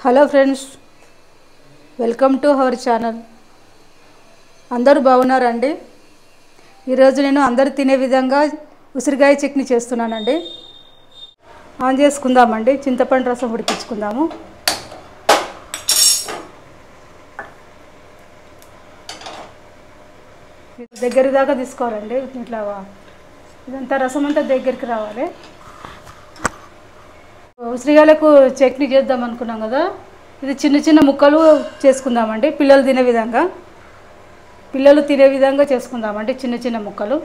hello friends welcome to our channel అందరూ బాగున్నారండి ఈరోజు నేను అందరు తినే విధంగా ఉసిరికాయ చట్నీ చేస్తున్నానండి ఆన్ చేసుకుందామండి చింతపండు రసం ఉడికించుకుందాము దగ్గర దాకా తీసుకోవాలండి ఇట్లా ఇదంతా రసం అంతా దగ్గరికి రావాలి ఉసిరికాయలకు చట్నీ చేద్దాం అనుకున్నాం కదా ఇది చిన్న చిన్న ముక్కలు చేసుకుందామండి పిల్లలు తినే విధంగా పిల్లలు తినే విధంగా చేసుకుందామండి చిన్న చిన్న ముక్కలు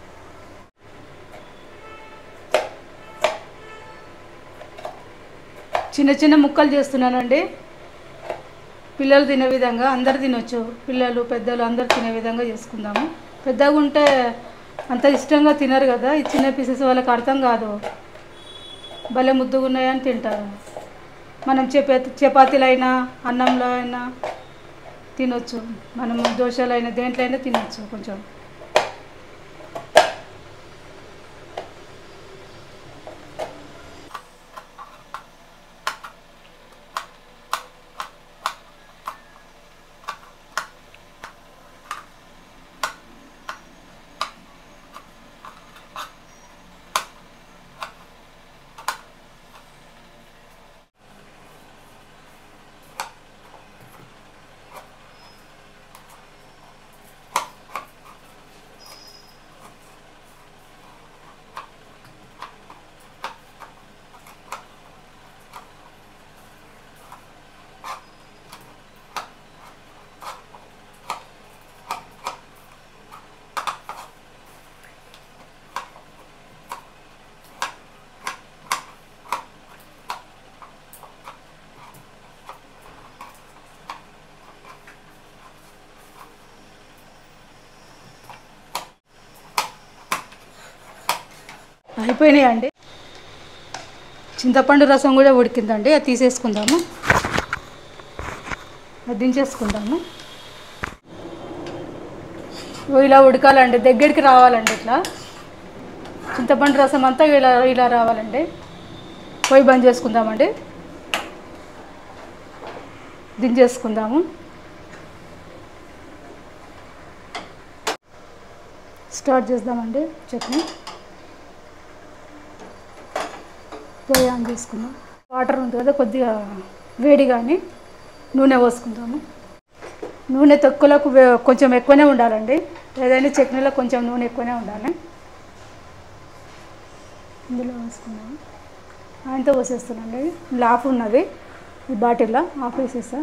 చిన్న చిన్న ముక్కలు చేస్తున్నానండి పిల్లలు తినే విధంగా అందరు తినొచ్చు పిల్లలు పెద్దలు అందరు తినే విధంగా చేసుకుందాము పెద్దగా ఉంటే అంత ఇష్టంగా తినరు కదా ఈ చిన్న పీసెస్ వాళ్ళకి అర్థం కాదు భలే ముద్దుగా ఉన్నాయని తింటారు మనం చపాతి చపాతీలు అయినా అన్నంలో అయినా తినొచ్చు మనము దోశలు అయినా దేంట్లో అయినా తినొచ్చు కొంచెం అయిపోయినాయి అండి చింతపండు రసం కూడా ఉడికిందండి అది తీసేసుకుందాము అది దించేసుకుందాము ఓ ఇలా ఉడకాలండి దగ్గరికి రావాలండి ఇట్లా చింతపండు రసం అంతా ఇలా ఇలా రావాలండి పొయ్యి బంద్ చేసుకుందామండి దించేసుకుందాము స్టార్ట్ చేద్దామండి చట్నీ పొయ్యి ఆన్ చేసుకుందాం వాటర్ ఉంది కదా కొద్దిగా వేడి కానీ నూనె పోసుకుందాము నూనె తొక్కులకు వే- కొంచెం ఎక్కువనే ఉండాలండి ఏదైనా చట్నీలో కొంచెం నూనె ఎక్కువనే ఉండాలి ఇందులో వేసుకున్నాము ఆయనతో పోసేస్తున్నాండి ఇందులో ఆఫ్ ఉన్నది ఈ బాటిల్లో ఆఫ్ వేసేస్తా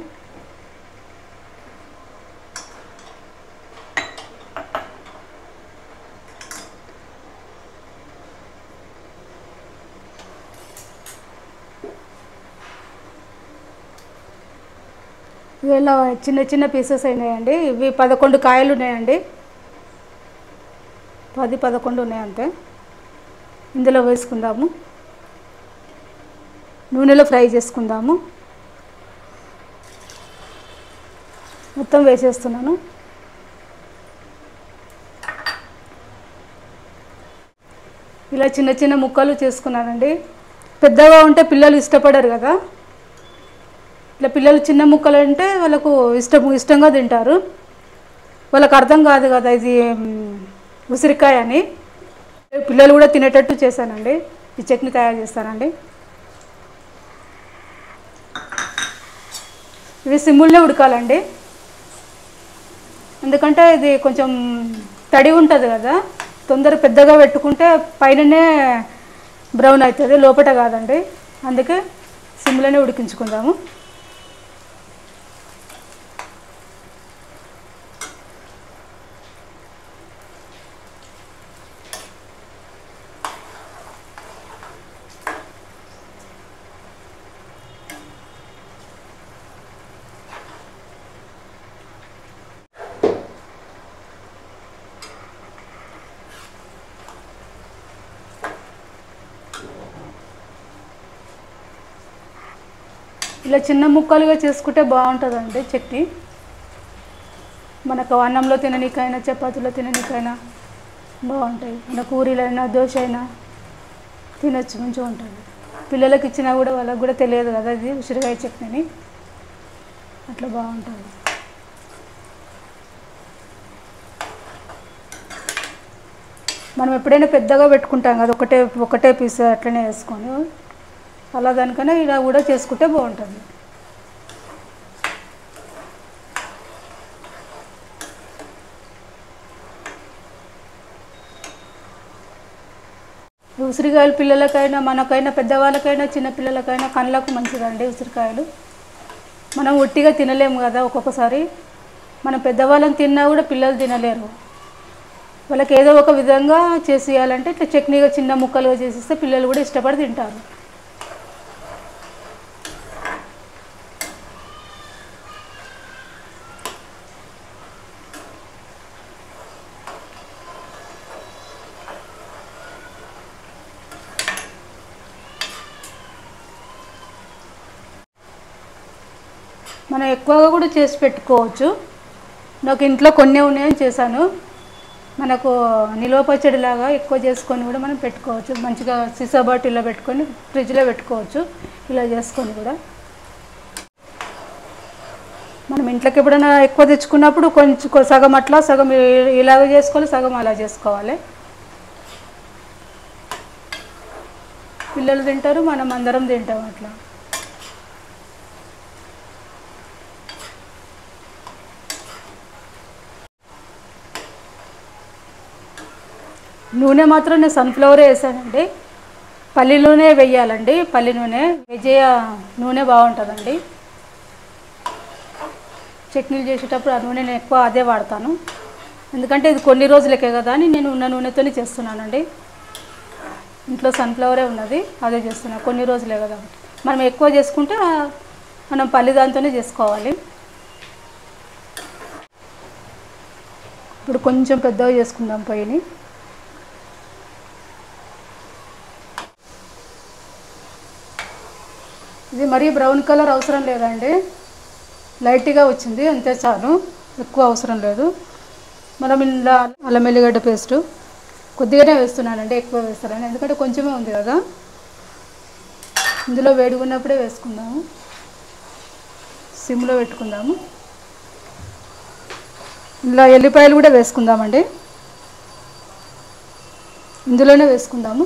ఇవి ఇలా చిన్న చిన్న పీసెస్ అయినాయండి ఇవి పదకొండు కాయలు ఉన్నాయండి పది పదకొండు ఉన్నాయి అంతే ఇందులో వేసుకుందాము నూనెలో ఫ్రై చేసుకుందాము మొత్తం వేసేస్తున్నాను ఇలా చిన్న చిన్న ముక్కలు చేసుకున్నానండి పెద్దగా ఉంటే పిల్లలు ఇష్టపడరు కదా ఇట్లా పిల్లలు చిన్న ముక్కలు అంటే వాళ్ళకు ఇష్టం ఇష్టంగా తింటారు వాళ్ళకి అర్థం కాదు కదా ఇది మ్, ఉసిరికాయ అని పిల్లలు కూడా తినేటట్టు చేశానండి ఈ చట్నీ తయారు చేస్తానండి ఇవి సిమ్ముల్నే ఉడకాలండి ఎందుకంటే ఇది కొంచెం తడి ఉంటుంది కదా తొందర పెద్దగా పెట్టుకుంటే పైననే బ్రౌన్ అవుతుంది లోపల కాదండి అందుకే సిమ్లోనే ఉడికించుకుందాము ఇలా చిన్న ముక్కలుగా చేసుకుంటే బాగుంటుందండి చట్నీ మనకు అన్నంలో తిననీకైనా చపాతీలో తిననీకైనా బాగుంటాయి మన పూరీలైనా దోశ అయినా తినొచ్చు మంచిగా ఉంటుంది పిల్లలకి ఇచ్చినా కూడా వాళ్ళకి కూడా తెలియదు కదా ఇది ఉసిరికాయ చట్నీ అట్లా బాగుంటుంది మనం ఎప్పుడైనా పెద్దగా పెట్టుకుంటాం కదా ఒకటే ఒకటే పీస్ అట్లనే వేసుకొని అలా దానికన్నా ఇలా కూడా చేసుకుంటే బాగుంటుంది ఉసిరికాయలు పిల్లలకైనా మనకైనా పెద్దవాళ్ళకైనా చిన్న పిల్లలకైనా కళ్ళకు మంచిదండి ఉసిరికాయలు మనం ఒట్టిగా తినలేము కదా ఒక్కొక్కసారి మనం పెద్దవాళ్ళని తిన్నా కూడా పిల్లలు తినలేరు వాళ్ళకి ఏదో ఒక విధంగా చేసి ఇవ్వాలంటే ఇట్లా చట్నీగా చిన్న ముక్కలుగా చేసిస్తే పిల్లలు కూడా ఇష్టపడి తింటారు మనం ఎక్కువగా కూడా చేసి పెట్టుకోవచ్చు నాకు ఇంట్లో కొన్ని ఉన్నాయని చేశాను మనకు నిల్వ పచ్చడి లాగా ఎక్కువ చేసుకొని కూడా మనం పెట్టుకోవచ్చు మంచిగా సీసా బాటిల్లో పెట్టుకొని ఫ్రిడ్జ్లో పెట్టుకోవచ్చు ఇలా చేసుకొని కూడా మనం ఇంట్లోకి ఎప్పుడైనా ఎక్కువ తెచ్చుకున్నప్పుడు కొంచెం కొ- సగం అట్లా సగం ఇ- ఇలాగ చేసుకోవాలి సగం అలా చేసుకోవాలి పిల్లలు తింటారు మనం అందరం తింటాం అట్లా నూనె మాత్రం నేను సన్ఫ్లవరే వేసానండి పల్లి నూనె వేయాలండి పల్లి నూనె విజయ నూనె బాగుంటుందండి చట్నీలు చేసేటప్పుడు ఆ నూనె నేను ఎక్కువ అదే వాడతాను ఎందుకంటే ఇది కొన్ని రోజులకే కదా అని నేను ఉన్న నూనెతోనే చేస్తున్నానండి ఇంట్లో సన్ఫ్లవరే ఉన్నది అదే చేస్తున్నాను కొన్ని రోజులే కదా మనం ఎక్కువ చేసుకుంటే ఆ, మనం పల్లి దాంతోనే చేసుకోవాలి ఇప్పుడు కొంచెం పెద్దగా చేసుకుందాం పొయ్యిని ఇది మరీ బ్రౌన్ కలర్ అవసరం లేదండి లైట్గా వచ్చింది అంతే చాలు ఎక్కువ అవసరం లేదు మనం ఇలా అల్లం ఎల్లిగడ్డ పేస్టు కొద్దిగానే వేస్తున్నానండి ఎక్కువ వేస్తాను ఎందుకంటే కొంచెమే ఉంది కదా ఇందులో వేడిగా ఉన్నప్పుడే వేసుకుందాము సిమ్లో పెట్టుకుందాము ఇలా ఎల్లిపాయలు కూడా వేసుకుందామండి ఇందులోనే వేసుకుందాము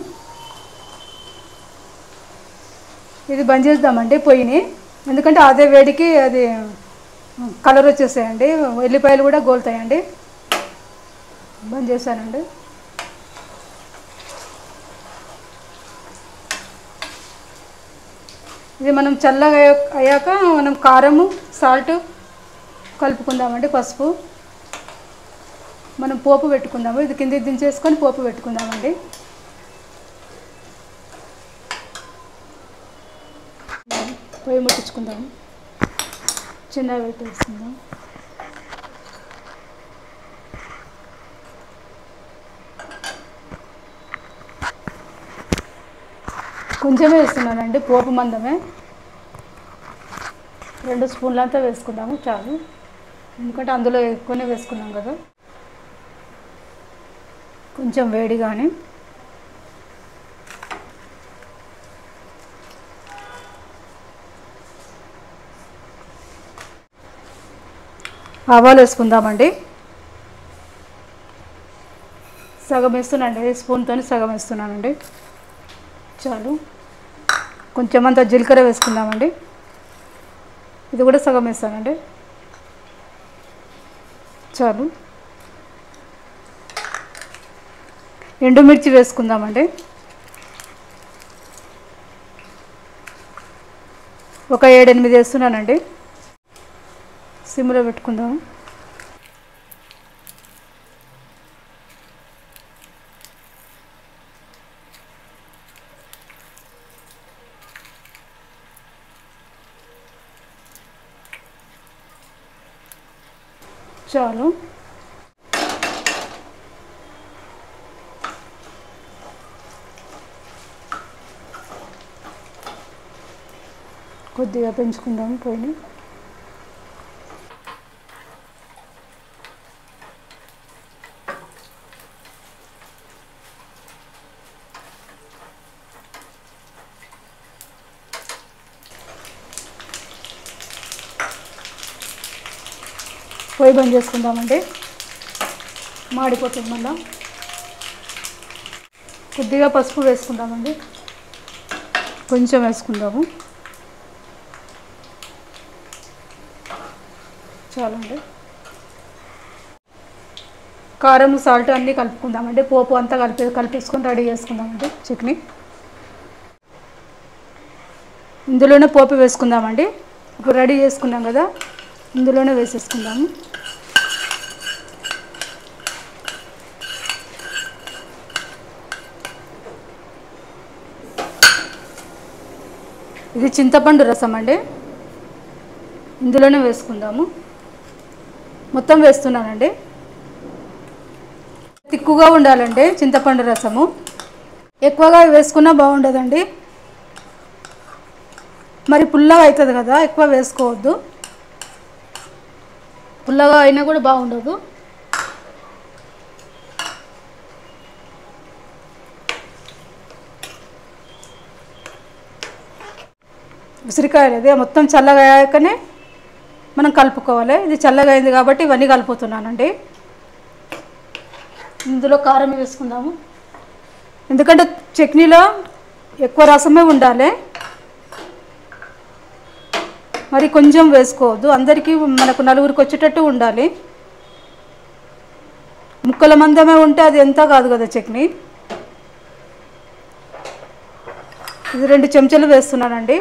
ఇది బంద్ చేద్దామండి పొయ్యిని ఎందుకంటే అదే వేడికి అది కలర్ వచ్చేసాయండి ఎల్లిపాయలు కూడా గోలుతాయండి బంద్ చేశానండి ఇది మనం చల్లగా అయ్యా- అయ్యాక మనం కారము సాల్ట్ కలుపుకుందామండి పసుపు మనం పోపు పెట్టుకుందాము ఇది కిందికి దించేసుకొని పోపు పెట్టుకుందామండి పొయ్యి ముట్టించుకుందాం చిన్న పెట్టేసుకుందాం కొంచెమే వేస్తున్నానండి పోపు మందమే రెండు స్పూన్లంతా వేసుకుందాము చాలు ఎందుకంటే అందులో ఎక్కువనే వేసుకున్నాం కదా కొంచెం వేడి కానీ ఆవాలు వేసుకుందామండి సగం వేస్తున్నానండి స్పూన్తో సగం వేస్తున్నానండి చాలు కొంచెం అంత జీలకర్ర వేసుకుందామండి ఇది కూడా సగం వేస్తానండి చాలు ఎండుమిర్చి వేసుకుందామండి ఒక ఏడెనిమిది వేస్తున్నానండి సిమ్లో పెట్టుకుందాం చాలు కొద్దిగా పెంచుకుందాం పోయిన పొయ్యి బంద్ చేసుకుందామండి మాడిపోతుంది మళ్ళా కొద్దిగా పసుపు వేసుకుందామండి కొంచెం వేసుకుందాము చాలండి కారం సాల్ట్ అన్నీ కలుపుకుందామండి పోపు అంతా కలిపి కలిపేసుకొని రెడీ చేసుకుందామండి చట్నీ ఇందులోనే పోపు వేసుకుందామండి ఇప్పుడు రెడీ చేసుకున్నాం కదా ఇందులోనే వేసేసుకుందాము ఇది చింతపండు రసం అండి ఇందులోనే వేసుకుందాము మొత్తం వేస్తున్నానండి తిక్కుగా ఉండాలండి చింతపండు రసము ఎక్కువగా వేసుకున్నా బాగుండదండి మరి పుల్లగా అవుతుంది కదా ఎక్కువ వేసుకోవద్దు పుల్లగా అయినా కూడా బాగుండదు ఉసిరికాయలు అదే మొత్తం చల్లగా అయ్యాకనే మనం కలుపుకోవాలి ఇది చల్లగా అయింది కాబట్టి ఇవన్నీ కలుపుతున్నానండి ఇందులో కారం వేసుకుందాము ఎందుకంటే చట్నీలో ఎక్కువ రసమే ఉండాలి మరి కొంచెం వేసుకోవద్దు అందరికీ మనకు నలుగురికి వచ్చేటట్టు ఉండాలి ముక్కల మందమే ఉంటే అది ఎంత కాదు కదా చట్నీ ఇది రెండు చెంచాలు వేస్తున్నానండి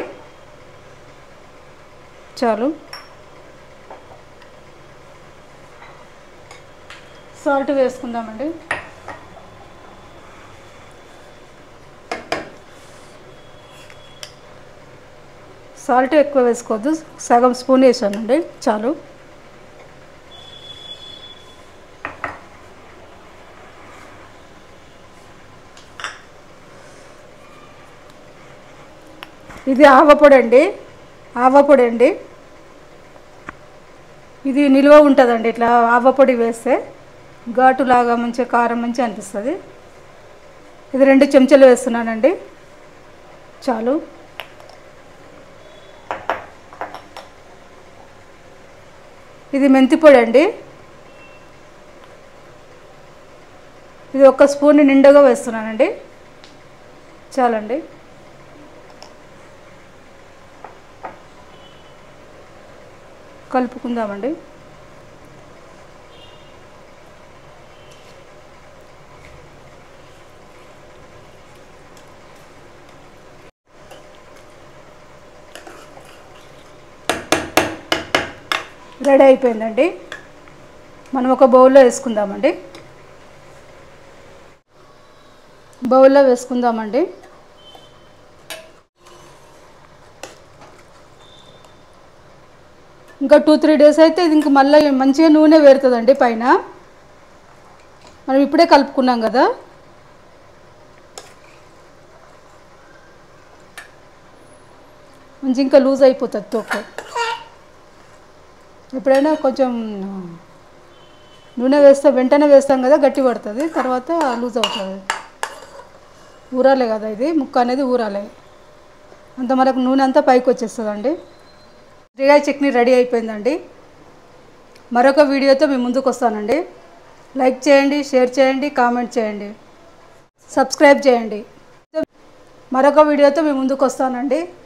చాలు సాల్ట్ వేసుకుందామండి సాల్ట్ ఎక్కువ వేసుకోవద్దు సగం స్పూన్ వేసానండి చాలు ఇది ఆవపొడి అండి ఆవపొడి అండి ఇది నిల్వ ఉంటుందండి ఇట్లా ఆవపొడి వేస్తే ఘాటులాగా మంచిగా కారం మంచిగా అనిపిస్తుంది ఇది రెండు చెంచాలు వేస్తున్నానండి చాలు ఇది మెంతి పొడి అండి ఇది ఒక స్పూన్ నిండుగా వేస్తున్నానండి చాలండి కలుపుకుందామండి రెడీ అయిపోయిందండి మనం ఒక బౌల్లో వేసుకుందామండి బౌల్లో వేసుకుందామండి ఇంకా టూ త్రీ డేస్ అయితే ఇది ఇంక మళ్ళీ మంచిగా నూనె వేరుతుందండి పైన మనం ఇప్పుడే కలుపుకున్నాం కదా మంచి ఇంకా లూజ్ అయిపోతుంది తొక్కు ఎప్పుడైనా కొంచెం నూనె వేస్తే వెంటనే వేస్తాం కదా గట్టి పడుతుంది తర్వాత లూజ్ అవుతుంది ఊరాలే కదా ఇది ముక్క అనేది ఊరాలే అంత మనకు నూనె అంతా పైకి వచ్చేస్తుందండి రిగాయ చట్నీ రెడీ అయిపోయిందండి మరొక వీడియోతో మీ ముందుకు వస్తానండి లైక్ చేయండి షేర్ చేయండి కామెంట్ చేయండి సబ్స్క్రైబ్ చేయండి మరొక వీడియోతో మీ ముందుకు వస్తానండి